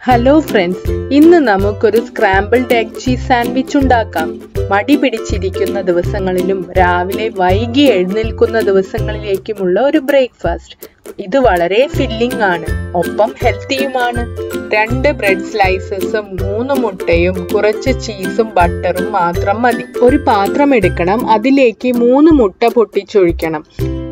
hello friends ഇന്ന് നമുക്കൊരു scrambled egg cheese sandwich ഉണ്ടാക്കാം മടി പിടിച്ചിരിക്കുന്ന ദിവസങ്ങളിലും രാവിലെ വൈകി എഴുന്നേൽക്കുന്ന ദിവസങ്ങളിലേക്കുമുള്ള ഒരു ബ്രേക്ക്ഫാസ്റ്റ് ഇത് വളരെ ഫില്ലിംഗ് ആണ് ഒപ്പം ഹെൽത്തിയുമാണ് രണ്ട് ബ്രെഡ് സ്ലൈസസും മൂന്ന് മുട്ടയും കുറച്ച് ചീസും ബട്ടറും മാത്രം മതി ഒരു പാത്രം എടുക്കണം അതിലേക്ക് മൂന്ന് മുട്ട പൊട്ടിച്ചൊഴിക്കണം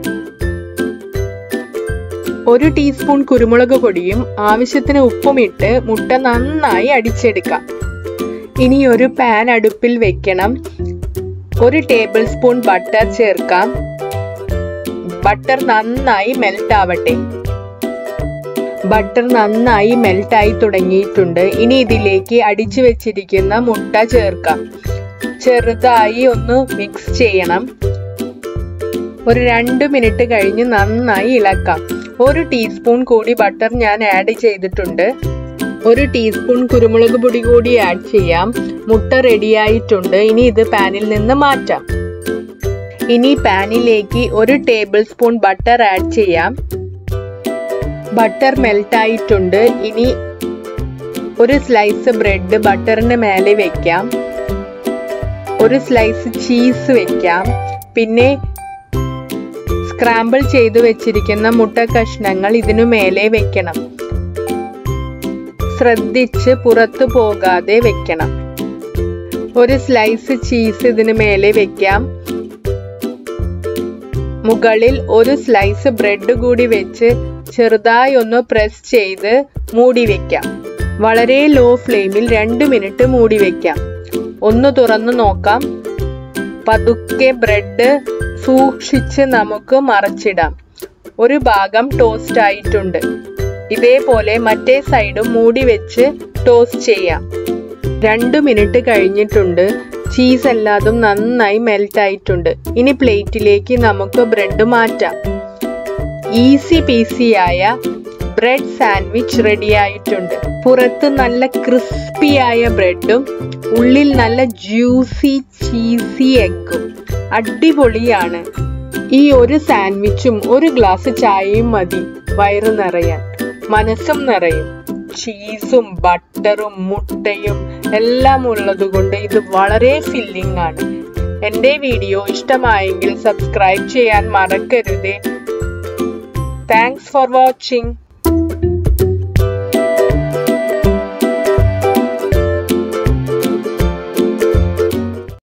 ഒരു ടീസ്പൂൺ കുരുമുളക് പൊടിയും ആവശ്യത്തിന് ഉപ്പും ഇട്ട് മുട്ട നന്നായി അടിച്ചെടുക്കാം ഇനി ഒരു പാൻ അടുപ്പിൽ വെക്കണം ഒരു ടേബിൾ സ്പൂൺ ബട്ടർ ചേർക്കാം ബട്ടർ നന്നായി മെൽറ്റ് ആവട്ടെ ബട്ടർ നന്നായി മെൽറ്റായി തുടങ്ങിയിട്ടുണ്ട് ഇനി ഇതിലേക്ക് അടിച്ചു വെച്ചിരിക്കുന്ന മുട്ട ചേർക്കാം ചെറുതായി ഒന്ന് മിക്സ് ചെയ്യണം ഒരു രണ്ട് മിനിറ്റ് കഴിഞ്ഞ് നന്നായി ഇളക്കാം ഒരു ടീസ്പൂൺ കൂടി ബട്ടർ ഞാൻ ആഡ് ചെയ്തിട്ടുണ്ട് ഒരു ടീസ്പൂൺ കുരുമുളക് പൊടി കൂടി ആഡ് ചെയ്യാം മുട്ട റെഡിയായിട്ടുണ്ട് ഇനി ഇത് പാനിൽ നിന്ന് മാറ്റാം ഇനി പാനിലേക്ക് ഒരു ടേബിൾ സ്പൂൺ ബട്ടർ ആഡ് ചെയ്യാം ബട്ടർ മെൽട്ടായിട്ടുണ്ട് ഇനി ഒരു സ്ലൈസ് ബ്രെഡ് ബട്ടറിന് മേലെ വെക്കാം ഒരു സ്ലൈസ് ചീസ് വെക്കാം പിന്നെ സ്ക്രാമ്പിൾ ചെയ്തു വെച്ചിരിക്കുന്ന മുട്ട കഷ്ണങ്ങൾ ഇതിനു മേലെ വെക്കണം ശ്രദ്ധിച്ച് പുറത്തു പോകാതെ വെക്കണം ഒരു സ്ലൈസ് ചീസ് ഇതിനു മേലെ വെക്കാം മുകളിൽ ഒരു സ്ലൈസ് ബ്രെഡ് കൂടി വെച്ച് ചെറുതായി ഒന്ന് പ്രസ് ചെയ്ത് മൂടി വെക്കാം വളരെ ലോ ഫ്ലെയിമിൽ രണ്ട് മിനിറ്റ് മൂടി വെക്കാം ഒന്ന് തുറന്നു നോക്കാം പതുക്കെ ബ്രെഡ് സൂക്ഷിച്ച് നമുക്ക് മറച്ചിടാം ഒരു ഭാഗം ടോസ്റ്റ് ആയിട്ടുണ്ട് ഇതേപോലെ മറ്റേ സൈഡും മൂടി വെച്ച് ടോസ്റ്റ് ചെയ്യാം രണ്ട് മിനിറ്റ് കഴിഞ്ഞിട്ടുണ്ട് ചീസ് എല്ലാതും നന്നായി മെൽറ്റ് ആയിട്ടുണ്ട് ഇനി പ്ലേറ്റിലേക്ക് നമുക്ക് ബ്രെഡ് മാറ്റാം ഈസി പീസിയായ ബ്രെഡ് സാൻഡ്വിച്ച് റെഡി ആയിട്ടുണ്ട് പുറത്ത് നല്ല ക്രിസ്പിയായ ബ്രെഡും ഉള്ളിൽ നല്ല ജ്യൂസി ചീസി എഗ്ഗും അടിപൊളിയാണ് ഈ ഒരു സാൻഡ്വിച്ചും ഒരു ഗ്ലാസ് ചായയും മതി വയറ് നിറയാൻ മനസ്സും നിറയും ചീസും ബട്ടറും മുട്ടയും എല്ലാം ഉള്ളതുകൊണ്ട് ഇത് വളരെ ഫില്ലിംഗ് ആണ് എൻ്റെ വീഡിയോ ഇഷ്ടമായെങ്കിൽ സബ്സ്ക്രൈബ് ചെയ്യാൻ മറക്കരുതേ താങ്ക്സ് ഫോർ വാച്ചിങ്